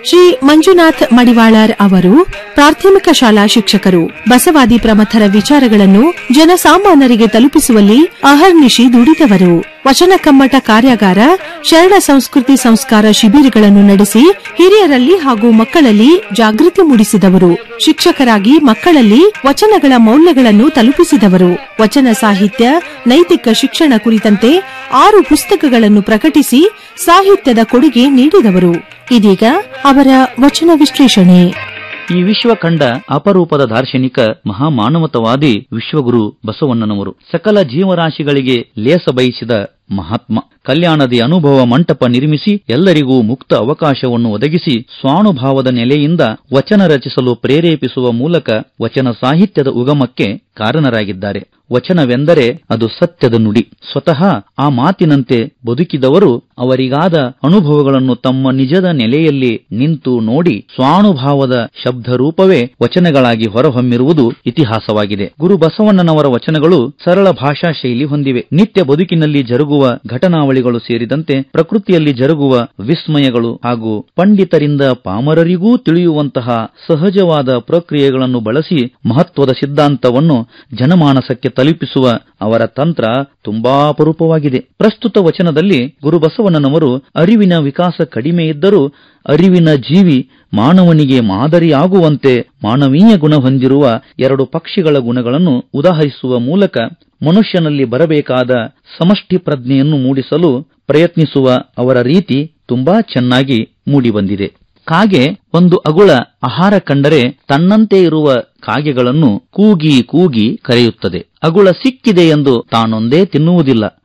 ಶ್ರೀ ಮಂಜುನಾಥ್ ಮಡಿವಾಳರ್ ಅವರು ಪ್ರಾಥಮಿಕ ಶಾಲಾ ಶಿಕ್ಷಕರು ಬಸವಾದಿ ಪ್ರಮಥರ ವಿಚಾರಗಳನ್ನು ಜನಸಾಮಾನ್ಯರಿಗೆ ತಲುಪಿಸುವಲ್ಲಿ ಅಹರ್ನಿಶಿ ದುಡಿದವರು ವಚನ ಕಮ್ಮಟ ಕಾರ್ಯಾಗಾರ ಶರಣ ಸಂಸ್ಕೃತಿ ಸಂಸ್ಕಾರ ಶಿಬಿರಗಳನ್ನು ನಡೆಸಿ ಹಿರಿಯರಲ್ಲಿ ಹಾಗೂ ಮಕ್ಕಳಲ್ಲಿ ಜಾಗೃತಿ ಮೂಡಿಸಿದವರು ಶಿಕ್ಷಕರಾಗಿ ಮಕ್ಕಳಲ್ಲಿ ವಚನಗಳ ಮೌಲ್ಯಗಳನ್ನು ತಲುಪಿಸಿದವರು ವಚನ ಸಾಹಿತ್ಯ ನೈತಿಕ ಶಿಕ್ಷಣ ಕುರಿತಂತೆ ಆರು ಪುಸ್ತಕಗಳನ್ನು ಪ್ರಕಟಿಸಿ ಸಾಹಿತ್ಯದ ಕೊಡುಗೆ ನೀಡಿದವರು ಇದೀಗ ಅವರ ವಚನ ವಿಶ್ಲೇಷಣೆ ಈ ವಿಶ್ವ ಕಂಡ ಅಪರೂಪದ ದಾರ್ಶನಿಕ ಮಹಾಮಾನವತವಾದಿ ವಿಶ್ವಗುರು ಬಸವಣ್ಣನವರು ಸಕಲ ಜೀವರಾಶಿಗಳಿಗೆ ಲೇಸ ಬಯಸಿದ ಮಹಾತ್ಮ ಕಲ್ಯಾಣದ ಅನುಭವ ಮಂಟಪ ನಿರ್ಮಿಸಿ ಎಲ್ಲರಿಗೂ ಮುಕ್ತ ಅವಕಾಶವನ್ನು ಒದಗಿಸಿ ಸ್ವಾನುಭಾವದ ನೆಲೆಯಿಂದ ವಚನ ರಚಿಸಲು ಪ್ರೇರೇಪಿಸುವ ಮೂಲಕ ವಚನ ಸಾಹಿತ್ಯದ ಉಗಮಕ್ಕೆ ಕಾರಣರಾಗಿದ್ದಾರೆ ವಚನವೆಂದರೆ ಅದು ಸತ್ಯದ ನುಡಿ ಸ್ವತಃ ಆ ಮಾತಿನಂತೆ ಬದುಕಿದವರು ಅವರಿಗಾದ ಅನುಭವಗಳನ್ನು ತಮ್ಮ ನಿಜದ ನೆಲೆಯಲ್ಲಿ ನಿಂತು ನೋಡಿ ಸ್ವಾನುಭಾವದ ಶಬ್ದ ರೂಪವೇ ವಚನಗಳಾಗಿ ಹೊರಹೊಮ್ಮಿರುವುದು ಇತಿಹಾಸವಾಗಿದೆ ಗುರು ಬಸವಣ್ಣನವರ ವಚನಗಳು ಸರಳ ಭಾಷಾ ಶೈಲಿ ಹೊಂದಿವೆ ನಿತ್ಯ ಬದುಕಿನಲ್ಲಿ ಜರುಗುವ ಘಟನಾವಳಿಗಳು ಸೇರಿದಂತೆ ಪ್ರಕೃತಿಯಲ್ಲಿ ಜರುಗುವ ವಿಸ್ಮಯಗಳು ಹಾಗೂ ಪಂಡಿತರಿಂದ ಪಾಮರರಿಗೂ ತಿಳಿಯುವಂತಹ ಸಹಜವಾದ ಪ್ರಕ್ರಿಯೆಗಳನ್ನು ಬಳಸಿ ಮಹತ್ವದ ಸಿದ್ಧಾಂತವನ್ನು ಜನಮಾನಸಕ್ಕೆ ತಲುಪಿಸುವ ಅವರ ತಂತ್ರ ತುಂಬಾ ಅಪರೂಪವಾಗಿದೆ ಪ್ರಸ್ತುತ ವಚನದಲ್ಲಿ ಗುರು ಬಸವಣ್ಣನವರು ಅರಿವಿನ ವಿಕಾಸ ಕಡಿಮೆ ಇದ್ದರೂ ಅರಿವಿನ ಜೀವಿ ಮಾನವನಿಗೆ ಮಾದರಿಯಾಗುವಂತೆ ಮಾನವೀಯ ಗುಣ ಹೊಂದಿರುವ ಎರಡು ಪಕ್ಷಿಗಳ ಗುಣಗಳನ್ನು ಉದಾಹರಿಸುವ ಮೂಲಕ ಮನುಷ್ಯನಲ್ಲಿ ಬರಬೇಕಾದ ಸಮಷ್ಟಿ ಪ್ರಜ್ಞೆಯನ್ನು ಮೂಡಿಸಲು ಪ್ರಯತ್ನಿಸುವ ಅವರ ರೀತಿ ತುಂಬಾ ಚೆನ್ನಾಗಿ ಮೂಡಿಬಂದಿದೆ ಕಾಗೆ ಒಂದು ಅಗುಳ ಆಹಾರ ಕಂಡರೆ ತನ್ನಂತೆ ಇರುವ ಕಾಗೆಗಳನ್ನು ಕೂಗಿ ಕೂಗಿ ಕರೆಯುತ್ತದೆ ಅಗುಳ ಸಿಕ್ಕಿದೆ ಎಂದು ತಾನೊಂದೇ ತಿನ್ನುವುದಿಲ್ಲ